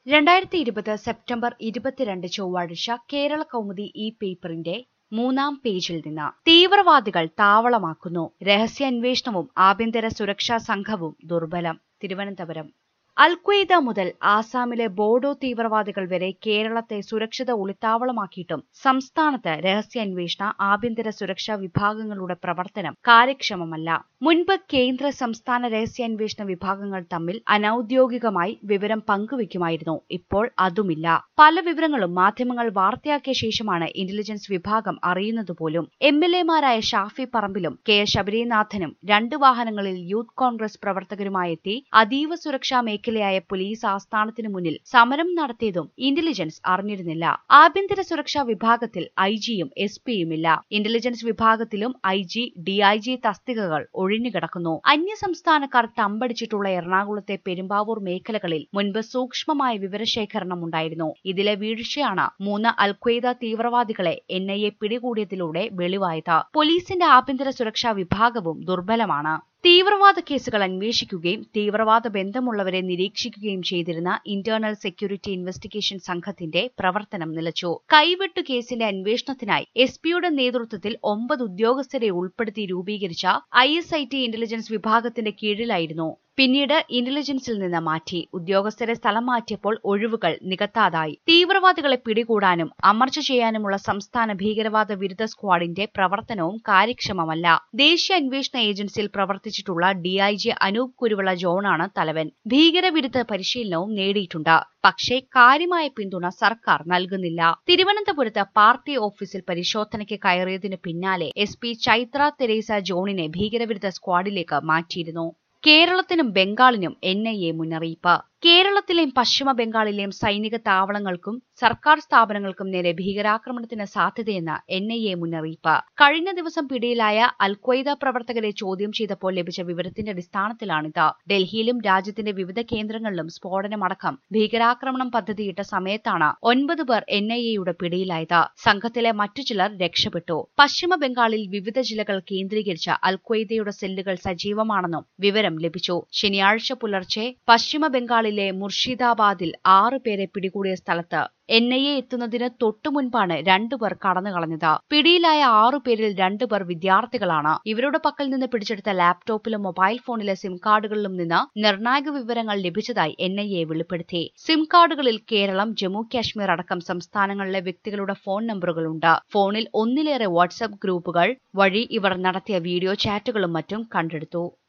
രണ്ടായിരത്തി ഇരുപത് സെപ്റ്റംബർ ഇരുപത്തിരണ്ട് ചൊവ്വാഴ്ച കേരള കൗമുദി ഈ പേപ്പറിന്റെ മൂന്നാം പേജിൽ നിന്ന് തീവ്രവാദികൾ താവളമാക്കുന്നു രഹസ്യാന്വേഷണവും ആഭ്യന്തര സുരക്ഷാ സംഘവും ദുർബലം തിരുവനന്തപുരം അൽക്വയ്ദ മുതൽ ആസാമിലെ ബോഡോ തീവ്രവാദികൾ വരെ കേരളത്തെ സുരക്ഷിത ഒളിത്താവളമാക്കിയിട്ടും സംസ്ഥാനത്ത് രഹസ്യാന്വേഷണ ആഭ്യന്തര സുരക്ഷാ വിഭാഗങ്ങളുടെ പ്രവർത്തനം കാര്യക്ഷമമല്ല മുൻപ് കേന്ദ്ര സംസ്ഥാന രഹസ്യാന്വേഷണ വിഭാഗങ്ങൾ തമ്മിൽ അനൌദ്യോഗികമായി വിവരം പങ്കുവയ്ക്കുമായിരുന്നു ഇപ്പോൾ അതുമില്ല പല വിവരങ്ങളും മാധ്യമങ്ങൾ വാർത്തയാക്കിയ ശേഷമാണ് ഇന്റലിജൻസ് വിഭാഗം അറിയുന്നത് പോലും എം എൽ എമാരായ ഷാഫി പറമ്പിലും കെ ശബരിനാഥനും രണ്ട് വാഹനങ്ങളിൽ യൂത്ത് കോൺഗ്രസ് പ്രവർത്തകരുമായെത്തി അതീവ സുരക്ഷാ മേഖലയായ പോലീസ് ആസ്ഥാനത്തിനു മുന്നിൽ സമരം നടത്തിയതും ഇന്റലിജൻസ് അറിഞ്ഞിരുന്നില്ല ആഭ്യന്തര സുരക്ഷാ വിഭാഗത്തിൽ ഐ ജിയും എസ് പിയുമില്ല ഇന്റലിജൻസ് വിഭാഗത്തിലും ഐ ജി ഡിഐജി തസ്തികകൾ ഒഴിഞ്ഞുകിടക്കുന്നു അന്യസംസ്ഥാനക്കാർ തമ്പടിച്ചിട്ടുള്ള എറണാകുളത്തെ പെരുമ്പാവൂർ മേഖലകളിൽ മുൻപ് സൂക്ഷ്മമായ വിവരശേഖരണം ഉണ്ടായിരുന്നു ഇതിലെ വീഴ്ചയാണ് മൂന്ന് അൽഖ്വയ്ദ തീവ്രവാദികളെ എൻ ഐ എ പിടികൂടിയതിലൂടെ വെളിവായത് പോലീസിന്റെ ആഭ്യന്തര സുരക്ഷാ വിഭാഗവും ദുർബലമാണ് തീവ്രവാദ കേസുകൾ അന്വേഷിക്കുകയും തീവ്രവാദ ബന്ധമുള്ളവരെ നിരീക്ഷിക്കുകയും ചെയ്തിരുന്ന ഇന്റേണൽ സെക്യൂരിറ്റി ഇൻവെസ്റ്റിഗേഷൻ സംഘത്തിന്റെ പ്രവർത്തനം നിലച്ചു കൈവെട്ടു കേസിന്റെ അന്വേഷണത്തിനായി എസ് പിയുടെ നേതൃത്വത്തിൽ ഒമ്പത് ഉദ്യോഗസ്ഥരെ ഉൾപ്പെടുത്തി രൂപീകരിച്ച I S I T intelligence വിഭാഗത്തിന്റെ കീഴിലായിരുന്നു പിന്നീട് ഇന്റലിജൻസിൽ നിന്ന് മാറ്റി ഉദ്യോഗസ്ഥരെ സ്ഥലം മാറ്റിയപ്പോൾ ഒഴിവുകൾ നികത്താതായി തീവ്രവാദികളെ പിടികൂടാനും അമർച്ച ചെയ്യാനുമുള്ള സംസ്ഥാന ഭീകരവാദ വിരുദ്ധ സ്ക്വാഡിന്റെ പ്രവർത്തനവും കാര്യക്ഷമമല്ല ദേശീയ അന്വേഷണ ഏജൻസിയിൽ പ്രവർത്തിച്ചിട്ടുള്ള ഡിഐജി അനൂപ് കുരുവിള ജോണാണ് തലവൻ ഭീകരവിരുദ്ധ പരിശീലനവും നേടിയിട്ടുണ്ട് പക്ഷേ കാര്യമായ പിന്തുണ സർക്കാർ നൽകുന്നില്ല തിരുവനന്തപുരത്ത് പാർട്ടി ഓഫീസിൽ പരിശോധനയ്ക്ക് കയറിയതിനു പിന്നാലെ എസ് പി ചൈത്ര തെരേസ ജോണിനെ ഭീകരവിരുദ്ധ സ്ക്വാഡിലേക്ക് മാറ്റിയിരുന്നു കേരളത്തിനും ബംഗാളിനും എൻ ഐ എ മുന്നറിയിപ്പ് കേരളത്തിലെയും പശ്ചിമ ബംഗാളിലെയും സൈനിക താവളങ്ങൾക്കും സർക്കാർ സ്ഥാപനങ്ങൾക്കും നേരെ ഭീകരാക്രമണത്തിന് സാധ്യതയെന്ന് എൻ ഐ എ മുന്നറിയിപ്പ് കഴിഞ്ഞ ദിവസം പിടിയിലായ അൽക്വയ്ദ പ്രവർത്തകരെ ചോദ്യം ചെയ്തപ്പോൾ ലഭിച്ച വിവരത്തിന്റെ അടിസ്ഥാനത്തിലാണിത് ഡൽഹിയിലും രാജ്യത്തിന്റെ വിവിധ കേന്ദ്രങ്ങളിലും സ്ഫോടനമടക്കം ഭീകരാക്രമണം പദ്ധതിയിട്ട സമയത്താണ് ഒൻപത് പേർ എൻ ഐ എയുടെ പിടിയിലായത് സംഘത്തിലെ മറ്റു ചിലർ രക്ഷപ്പെട്ടു പശ്ചിമ ബംഗാളിൽ വിവിധ ജില്ലകൾ കേന്ദ്രീകരിച്ച് അൽക്വയ്ദയുടെ സെല്ലുകൾ സജീവമാണെന്നും വിവരം ലഭിച്ചു ശനിയാഴ്ച പുലർച്ചെ പശ്ചിമ ബംഗാളിൽ ബംഗാളിലെ മുർഷിദാബാദിൽ ആറ് പേരെ പിടികൂടിയ സ്ഥലത്ത് എൻ ഐ എ എത്തുന്നതിന് തൊട്ടു മുൻപാണ് രണ്ടുപേർ കടന്നു കളഞ്ഞത് പിടിയിലായ ആറു പേരിൽ രണ്ടുപേർ വിദ്യാർത്ഥികളാണ് ഇവരുടെ പക്കൽ നിന്ന് പിടിച്ചെടുത്ത ലാപ്ടോപ്പിലും മൊബൈൽ ഫോണിലെ സിം കാർഡുകളിലും നിന്ന് നിർണായക വിവരങ്ങൾ ലഭിച്ചതായി എൻ ഐ എ വെളിപ്പെടുത്തി സിം കാർഡുകളിൽ കേരളം ജമ്മു കാശ്മീർ അടക്കം സംസ്ഥാനങ്ങളിലെ വ്യക്തികളുടെ ഫോൺ നമ്പറുകളുണ്ട് ഫോണിൽ ഒന്നിലേറെ വാട്സ്ആപ്പ് ഗ്രൂപ്പുകൾ വഴി ഇവർ നടത്തിയ വീഡിയോ ചാറ്റുകളും മറ്റും കണ്ടെടുത്തു